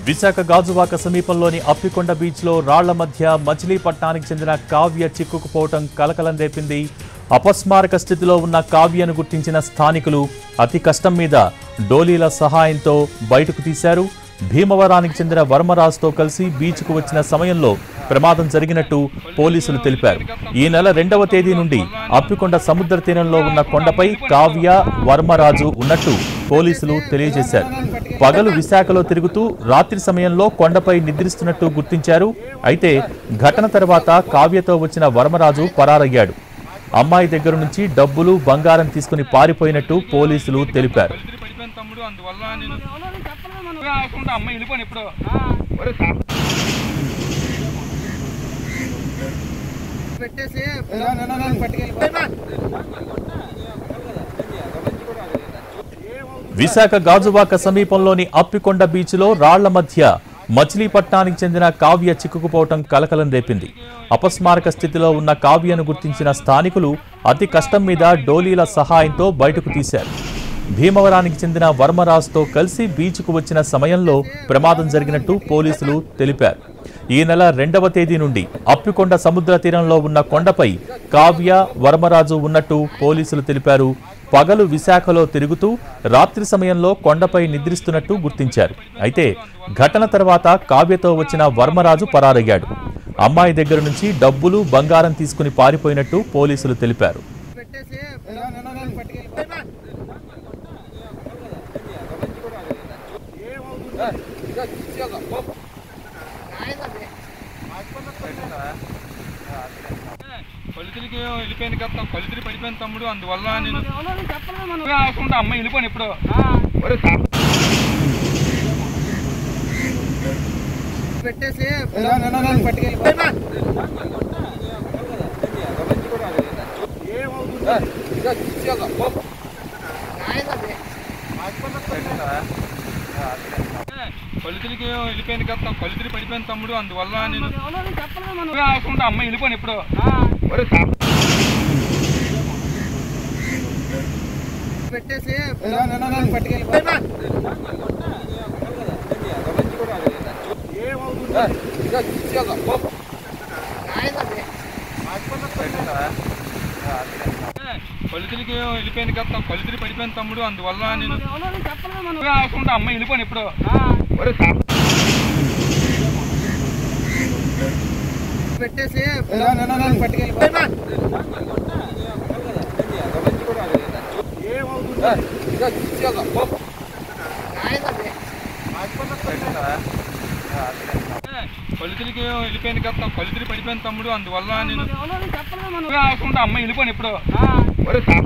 విశాఖ గాజువాక సమీపంలోని అప్పికొండ బీచ్లో రాళ్ల మధ్య మచిలీపట్నానికి చెందిన కావ్య చిక్కుకుపోవటం కలకలం రేపింది అపస్మారక స్థితిలో ఉన్న కావ్యను గుర్తించిన స్థానికులు అతి కష్టం మీద డోలీల సహాయంతో బయటకు తీశారు భీమవరానికి చెందిన వర్మరాజుతో కలిసి బీచ్కు వచ్చిన సమయంలో ప్రమాదం జరిగినట్టు పోలీసులు తెలిపారు ఈ నెల రెండవ తేదీ నుండి అప్పికొండ సముద్ర తీరంలో ఉన్న కొండపై కావ్య వర్మరాజు ఉన్నట్టు పోలీసులు తెలియజేశారు పగలు విశాఖలో తిరుగుతూ రాత్రి సమయంలో కొండపై నిద్రిస్తున్నట్టు గుర్తించారు అయితే ఘటన తర్వాత కావ్యతో వచ్చిన వర్మరాజు పరారయ్యాడు అమ్మాయి దగ్గర నుంచి డబ్బులు బంగారం తీసుకుని పారిపోయినట్టు పోలీసులు తెలిపారు ఇద్దరు పడిపోయిన తమ్ముడు అందువల్ల నేను నువ్వే ఆకుండా అమ్మ వెళ్ళిపోను ఇప్పుడు ఒరే తా- పెట్టేసి పట్టుకెళ్ళి విశాఖ గాజువాక సమీపంలోని అప్పికొండ బీచ్లో రాళ్ల మధ్య మచిలీపట్నానికి చెందిన కావ్య చిక్కుకుపోవటం కలకలం రేపింది అపస్మారక స్థితిలో ఉన్న కావ్యను గుర్తించిన స్థానికులు అతి కష్టం మీద డోలీల సహాయంతో బయటకు తీశారు భీమవరానికి చెందిన వర్మరాజుతో కలిసి బీచ్కు వచ్చిన సమయంలో ప్రమాదం జరిగినట్టు పోలీసులు తెలిపారు ఈ నెల రెండవ తేదీ నుండి అప్పికొండ సముద్ర తీరంలో ఉన్న కొండపై కావ్య వర్మరాజు ఉన్నట్టు పోలీసులు తెలిపారు పగలు విశాఖలో తిరుగుతూ రాత్రి సమయంలో కొండపై నిద్రిస్తున్నట్టు గుర్తించారు అయితే ఘటన తర్వాత కావ్యతో వచ్చిన వర్మరాజు పరారయ్యాడు అమ్మాయి దగ్గర నుంచి డబ్బులు బంగారం తీసుకుని పారిపోయినట్టు పోలీసులు తెలిపారు పెట్టేసి పట్టుకెళ్ళి కొలితిరికి వెళ్ళిపోయింది కదా కొలితిరి పడిపోయిన తమ్ముడు అందువల్ల నేను నువ్వే ఆకుండా అమ్మ వెళ్ళిపోను ఇప్పుడు ఒరే తా- పెట్టేసి పట్టుకెళ్ళి కొలితిరికి వెళ్ళిపోయింది కదా కొలితిరి పడిపోయిన తమ్ముడు అందువల్ల నేను నువ్వే ఆకుండా అమ్మ వెళ్ళిపోను ఇప్పుడు ఒరే తా- పెట్టేసి పట్టుకెళ్ళి కొలితిరికి వెళ్ళిపోయింది కదా కొలితిరి పడిపోయిన తమ్ముడు అందువల్ల నేను నువ్వే ఆకుండా అమ్మ వెళ్ళిపోను ఇప్పుడు ఒరే తా- పెట్టేసి పట్టుకెళ్ళి కొలితిరికి వెళ్ళిపోయింది కదా కొలితిరి పడిపోయిన తమ్ముడు అందువల్ల నేను నువ్వే ఆకుండా అమ్మ వెళ్ళిపోను ఇప్పుడు ఒరే తా-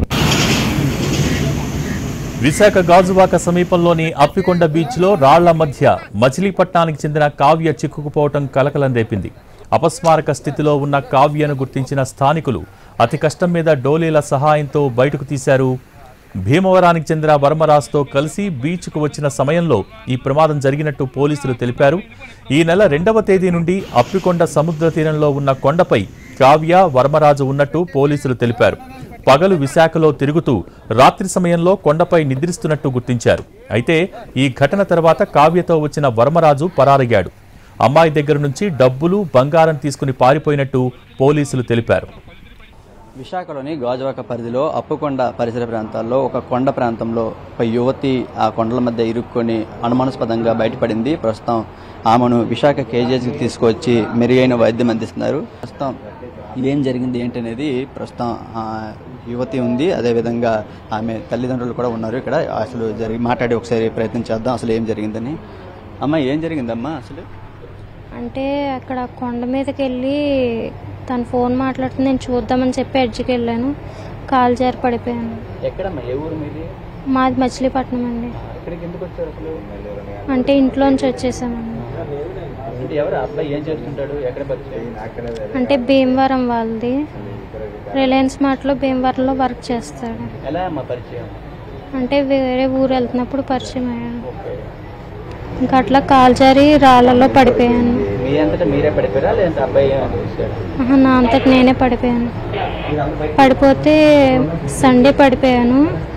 విశాఖ గాజువాక సమీపంలోని అప్పికొండ బీచ్లో రాళ్ల మధ్య మచిలీపట్నానికి చెందిన కావ్య చిక్కుకుపోవటం కలకలం రేపింది అపస్మారక స్థితిలో ఉన్న కావ్యను గుర్తించిన స్థానికులు అతి కష్టం మీద డోలీల సహాయంతో బయటకు తీశారు భీమవరానికి చెందిన వర్మరాజుతో కలిసి బీచ్కు వచ్చిన సమయంలో ఈ ప్రమాదం జరిగినట్టు పోలీసులు తెలిపారు ఈ నెల రెండవ తేదీ నుండి అప్పికొండ సముద్ర తీరంలో ఉన్న కొండపై కావ్య వర్మరాజు ఉన్నట్టు పోలీసులు తెలిపారు పగలు విశాఖలో తిరుగుతూ రాత్రి సమయంలో కొండపై నిద్రిస్తున్నట్టు గుర్తించారు అయితే ఈ ఘటన తర్వాత కావ్యతో వచ్చిన వర్మరాజు పరారయ్యాడు అమ్మాయి దగ్గర నుంచి డబ్బులు బంగారం తీసుకుని పారిపోయినట్టు పోలీసులు తెలిపారు విశాఖలోని గాజువాక పరిధిలో అప్పుకొండ పరిసర ప్రాంతాల్లో ఒక కొండ ప్రాంతంలో ఒక యువతి ఆ కొండల మధ్య ఇరుక్కొని అనుమానాస్పదంగా బయటపడింది ప్రస్తుతం ఆమెను విశాఖ కేజీఎస్కి తీసుకొచ్చి మెరుగైన వైద్యం అందిస్తున్నారు ప్రస్తుతం ఏం జరిగింది ఏంటనేది ప్రస్తుతం ఆ యువతి ఉంది అదేవిధంగా ఆమె తల్లిదండ్రులు కూడా ఉన్నారు ఇక్కడ అసలు జరిగి మాట్లాడి ఒకసారి ప్రయత్నం చేద్దాం అసలు ఏం జరిగిందని అమ్మ ఏం జరిగిందమ్మా అసలు అంటే అక్కడ కొండ మీదకి వెళ్ళి తను ఫోన్ మాట్లాడుతుంది నేను చూద్దామని చెప్పి ఎడ్జ్కి వెళ్ళాను కాలు జారి పడిపోయాను ఎక్కడమ్మా ఏ ఊరు మీది మాది మచిలీపట్నం అండి ఇక్కడికి ఎందుకు వచ్చారు అసలు అంటే ఇంట్లోంచి వచ్చేసామండి అంటే ఎవరు ఆ అబ్బాయి ఏం చేస్తుంటాడు ఎక్కడ పరిచయం అంటే భీమవరం వాళ్ళది రిలయన్స్ మార్ట్లో భీమవరంలో వర్క్ చేస్తాడు ఎలా అమ్మా పరిచయం అంటే వేరే ఊరు వెళ్తున్నప్పుడు పరిచయం అయ్యాను ఇంకా అట్లా కాలు జారి రాళ్ళలో పడిపోయాను మీ అంతటా మీరే పడిపోయారా లేదంటే అబ్బాయి ఏమైనా చూశాడా? ఆహా, నా అంతటి నేనే పడిపోయాను పడిపోతే సండే పడిపోయాను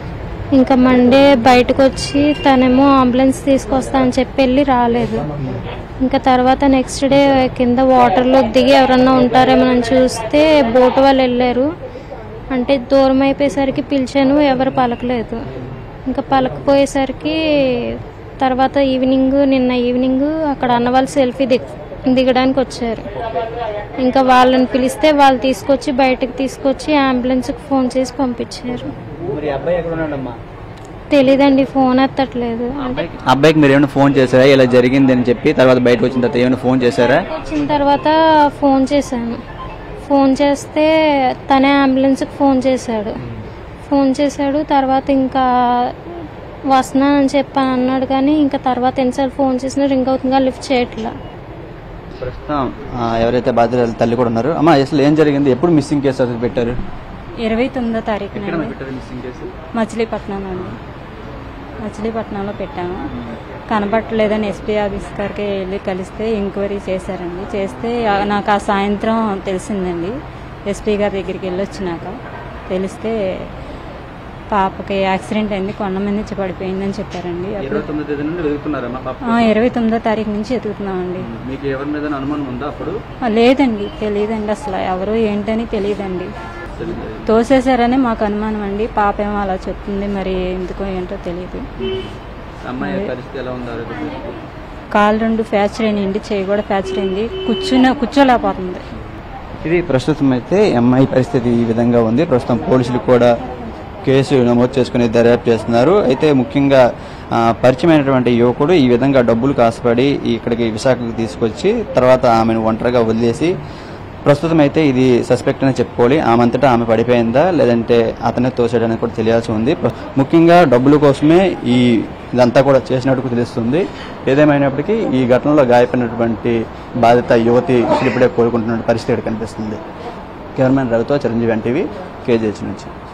ఇంకా మండే బయటకు వచ్చి తనేమో అంబులెన్స్ తీసుకొస్తా అని చెప్పి వెళ్ళి రాలేదు ఇంకా తర్వాత నెక్స్ట్ డే కింద వాటర్లో దిగి ఎవరన్నా ఉంటారేమోనని చూస్తే బోటు వాళ్ళు వెళ్ళారు అంటే దూరం అయిపోయేసరికి పిలిచాను ఎవరు పలకలేదు ఇంకా పలకపోయేసరికి తర్వాత ఈవినింగ్ నిన్న ఈవినింగ్ అక్కడ అన్న వాళ్ళు సెల్ఫీ దిగ్ దిగడానికి వచ్చారు ఇంకా వాళ్ళని పిలిస్తే వాళ్ళు తీసుకొచ్చి బయటకు తీసుకొచ్చి అంబులెన్స్కి ఫోన్ చేసి పంపించారు మరి అబ్బాయి ఎక్కడ ఉన్నాడమ్మా తెలీదండి ఫోన్ ఎత్తట్లేదు అంటే అబ్బాయికి మీరు ఏమైనా ఫోన్ చేశారా ఇలా జరిగింది అని చెప్పి తర్వాత బయటకు వచ్చిన తర్వాత ఏమైనా ఫోన్ చేశారా వచ్చిన తర్వాత ఫోన్ చేశాను ఫోన్ చేస్తే తనే అంబులెన్స్కి ఫోన్ చేశాడు ఫోన్ చేశాడు తర్వాత ఇంకా వస్తున్నానని చెప్పి అన్నాడు కానీ ఇంకా తర్వాత ఎన్నిసార్లు ఫోన్ చేసినా రింగ్ అవుతుందిగా లిఫ్ట్ చేయట్లా ప్రస్తుతం ఆ, ఎవరైతే బాధితుల తల్లి కూడా ఉన్నారు అమ్మా అసలు ఏం జరిగింది ఎప్పుడు మిస్సింగ్ కేసు అసలు పెట్టారు ఇరవై తొమ్మిదో తారీఖున ఎక్కడ అండి. పెట్టారు మిస్సింగ్ కేసు మచిలీపట్నం అండి మచిలీపట్నంలో పెట్టాము కనబట్టలేదని ఎస్పీ ఆఫీస్ గారికి వెళ్ళి కలిస్తే ఎంక్వైరీ చేశారండి చేస్తే ఆ, నాకు ఆ సాయంత్రం తెలిసిందండి ఎస్పీ గారి దగ్గరికి వెళ్ళి వచ్చినాక తెలిస్తే పాపకి యాక్సిడెంట్ అయింది కొండ మీద నుంచి పడిపోయిందని చెప్పారండి అప్పుడు ఇరవై తొమ్మిది తేదీ నుండి వెతుకుతున్నారమ్మా పాప ఆ, ఇరవై తొమ్మిదో తారీఖు నుంచి ఎదుగుతున్నామండి మీకు ఎవరి మీద అనుమానం ఉందా అప్పుడు ఆ, లేదండి తెలియదండి అసలు ఎవరు ఏంటని తెలియదండి తోసేశారని మాకు అనుమానం అండి పాప ఏమో అలా చెప్తుంది మరి ఎందుకో ఏంటో తెలియదు అమ్మాయి పరిస్థితి ఎలా ఉంది ఆరోగ్య పరిస్థితి? కాలు రెండు ఫ్రాక్చర్ అయింది చేయి కూడా ఫ్రాక్చర్ అయింది కూర్చుని కూర్చోలేకపోతుంది ఇది ప్రస్తుతం అయితే అమ్మాయి పరిస్థితి ఈ విధంగా ఉంది ప్రస్తుతం పోలీసులు కూడా కేసు నమోదు చేసుకుని దర్యాప్తు చేస్తున్నారు అయితే ముఖ్యంగా ఆ, పరిచయమైనటువంటి యువకుడు ఈ విధంగా డబ్బులు కాసపడి ఇక్కడికి విశాఖకు తీసుకొచ్చి తర్వాత ఆమెను ఒంటరిగా వదిలేసి ప్రస్తుతం అయితే ఇది సస్పెక్ట్ అని చెప్పుకోవాలి ఆమె అంతటా ఆమె పడిపోయిందా లేదంటే అతనే తోసేయడానికి కూడా తెలియాల్సి ఉంది ప్ర- ముఖ్యంగా డబ్బుల కోసమే ఈ ఇదంతా కూడా చేసినట్టు తెలుస్తుంది ఏదేమైనప్పటికీ ఈ ఘటనలో గాయపడినటువంటి బాధిత యువతి ఇప్పుడిప్పుడే కోలుకుంటున్న పరిస్థితి ఇక్కడ కనిపిస్తుంది కెమెరామెన్ రవితో చిరంజీవి ఎన్టీవీ కేజీహెచ్ నుంచి